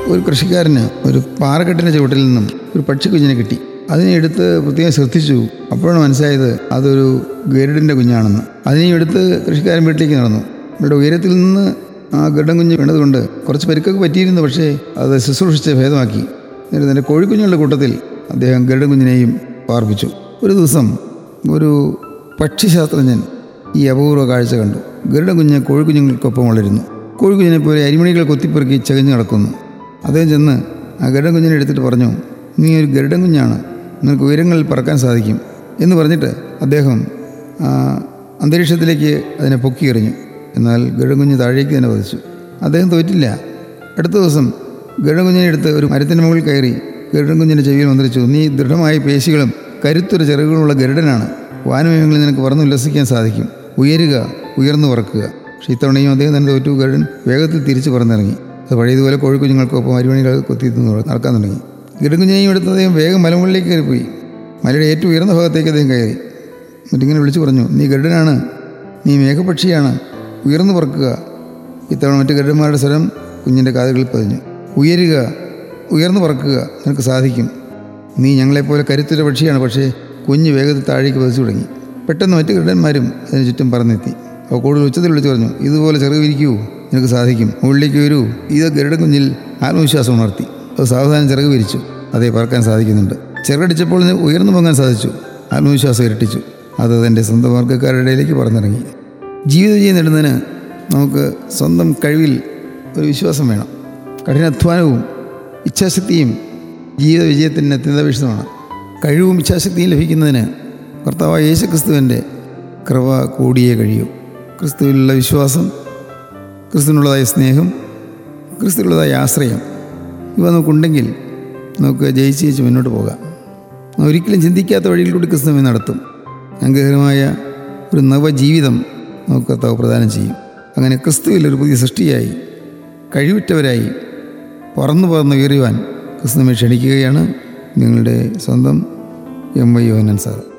ഒരു കൃഷിക്കാരന് ഒരു പാറക്കെട്ടിൻ്റെ ചുവട്ടിൽ നിന്നും ഒരു പക്ഷിക്കുഞ്ഞിനെ കിട്ടി അതിനെ എടുത്ത് പ്രത്യേകം ശ്രദ്ധിച്ചു അപ്പോഴാണ് മനസ്സിലായത് അതൊരു ഗരുഡിൻ്റെ കുഞ്ഞാണെന്ന് അതിനെ എടുത്ത് കൃഷിക്കാരൻ വീട്ടിലേക്ക് നടന്നു ഇവിടെ ഉയരത്തിൽ നിന്ന് ആ ഗരുഡൻ കുഞ്ഞ് വീണതുകൊണ്ട് കുറച്ച് പരിക്കൊക്കെ പറ്റിയിരുന്നു പക്ഷേ അത് ശുശ്രൂഷിച്ച് ഭേദമാക്കി എന്നിട്ട് തൻ്റെ കോഴിക്കുഞ്ഞുങ്ങളുടെ കൂട്ടത്തിൽ അദ്ദേഹം ഗരുഡൻ കുഞ്ഞിനെയും പാർപ്പിച്ചു ഒരു ദിവസം ഒരു പക്ഷിശാസ്ത്രജ്ഞൻ ഈ അപൂർവ കാഴ്ച കണ്ടു ഗരുഡൻ കുഞ്ഞ് കോഴിക്കുഞ്ഞുങ്ങൾക്കൊപ്പം വളരുന്നു കോഴിക്കുഞ്ഞിനെ പോലെ അരിമണികൾ കൊത്തിപ്പെറുക്കി ചകഞ്ഞു നടക്കുന്നു അദ്ദേഹം ചെന്ന് ആ ഗരുഡൻ കുഞ്ഞിനെ എടുത്തിട്ട് പറഞ്ഞു നീ ഒരു ഗരുഡൻ കുഞ്ഞാണ് നിനക്ക് ഉയരങ്ങളിൽ പറക്കാൻ സാധിക്കും എന്ന് പറഞ്ഞിട്ട് അദ്ദേഹം ആ, അന്തരീക്ഷത്തിലേക്ക് അതിനെ പൊക്കി എറിഞ്ഞു എന്നാൽ ഗരുഡൻ കുഞ്ഞ് താഴേക്ക് തന്നെ പതിച്ചു അദ്ദേഹം തോറ്റില്ല അടുത്ത ദിവസം ഗരുഡൻ കുഞ്ഞിനെ എടുത്ത് ഒരു മരത്തിൻ്റെ മുകളിൽ കയറി ഗരുഡൻ കുഞ്ഞിൻ്റെ ചെവിയിൽ മന്ത്രിച്ചു നീ ദൃഢമായ പേശികളും കരുത്തൊരു ചിറകുകളുമുള്ള ഗരുഡനാണ് വാനമേഘങ്ങളിൽ നിനക്ക് പറന്ന് ഉല്ലസിക്കാൻ സാധിക്കും ഉയരുക ഉയർന്നു പറക്കുക പക്ഷേ ഇത്തവണയും അദ്ദേഹം തന്നെ തോറ്റു ഗരുഡൻ വേഗത്തിൽ തിരിച്ചു പറന്നിറങ്ങി അത് പഴയതുപോലെ കോഴിക്കുഞ്ഞുങ്ങൾക്കൊപ്പം അരിമണികൾ കൊത്തി തിന്ന് നടക്കാൻ തുടങ്ങി ഗരുഡൻകുഞ്ഞിനെയും എടുത്ത് അദ്ദേഹം വേഗം മലമുകളിലേക്ക് കയറിപ്പോയി മലയുടെ ഏറ്റവും ഉയർന്ന ഭാഗത്തേക്ക് അദ്ദേഹം കയറി എന്നിട്ടിങ്ങനെ വിളിച്ചു പറഞ്ഞു നീ ഗരുഡനാണ് നീ മേഘപക്ഷിയാണ് ഉയർന്നു പറക്കുക ഇത്തവണ മറ്റു ഗരുഡന്മാരുടെ സ്വരം കുഞ്ഞിൻ്റെ കാതുകളിൽ പതിഞ്ഞു ഉയരുക ഉയർന്നു പറക്കുക നിനക്ക് സാധിക്കും നീ ഞങ്ങളെപ്പോലെ കരുത്തുറ്റ പക്ഷിയാണ് പക്ഷേ കുഞ്ഞ് വേഗത്തിൽ താഴേക്ക് പതിച്ചു തുടങ്ങി പെട്ടെന്ന് മറ്റു ഗരുഡന്മാരും അതിന് ചുറ്റും പറന്നെത്തി അപ്പോൾ കൂടുതൽ ഉച്ചത്തിൽ വിളിച്ചു പറഞ്ഞു ഇതുപോലെ ചെറുകിരിക്കൂ നിനക്ക് സാധിക്കും മുകളിലേക്ക് വരൂ ഇത് ഗരുഡൻ കുഞ്ഞിൽ ആത്മവിശ്വാസം ഉണർത്തി അത് സാവധാനം ചിറക് വിരിച്ചു അതേ പറക്കാൻ സാധിക്കുന്നുണ്ട് ചിറകടിച്ചപ്പോൾ ഇതിന് ഉയർന്നു പൊങ്ങാൻ സാധിച്ചു ആത്മവിശ്വാസം ഇരട്ടിച്ചു അത് തൻ്റെ സ്വന്തം വർഗ്ഗക്കാരുടെ ഇടയിലേക്ക് പറന്നിറങ്ങി ജീവിത വിജയം നേടുന്നതിന് നമുക്ക് സ്വന്തം കഴിവിൽ ഒരു വിശ്വാസം വേണം കഠിനാധ്വാനവും ഇച്ഛാശക്തിയും ജീവിത വിജയത്തിന് അത്യന്താപേക്ഷിതമാണ് കഴിവും ഇച്ഛാശക്തിയും ലഭിക്കുന്നതിന് കർത്താവായ യേശു ക്രിസ്തുവിൻ്റെ കൃപ കൂടിയേ കഴിയൂ ക്രിസ്തുവിലുള്ള വിശ്വാസം ക്രിസ്തുവിനുള്ളതായ സ്നേഹം ക്രിസ്തുവിനുള്ളതായ ആശ്രയം ഇവ നമുക്കുണ്ടെങ്കിൽ നമുക്ക് ജയിച്ച് ജയിച്ച് മുന്നോട്ട് പോകാം നാം ഒരിക്കലും ചിന്തിക്കാത്ത വഴിയിൽ കൂടി ക്രിസ്തുവിനെ നടത്തും അനുഗ്രഹമായ ഒരു നവജീവിതം നമുക്ക് കർത്താവ് പ്രദാനം ചെയ്യും അങ്ങനെ ക്രിസ്തുവിൽ ഒരു പുതിയ സൃഷ്ടിയായി കഴിവുറ്റവരായി പറന്നു പറന്ന് ഉയരുവാൻ ക്രിസ്തുവിനെ ക്ഷണിക്കുകയാണ് നിങ്ങളുടെ സ്വന്തം എം വൈ യോഹനൻ സാർ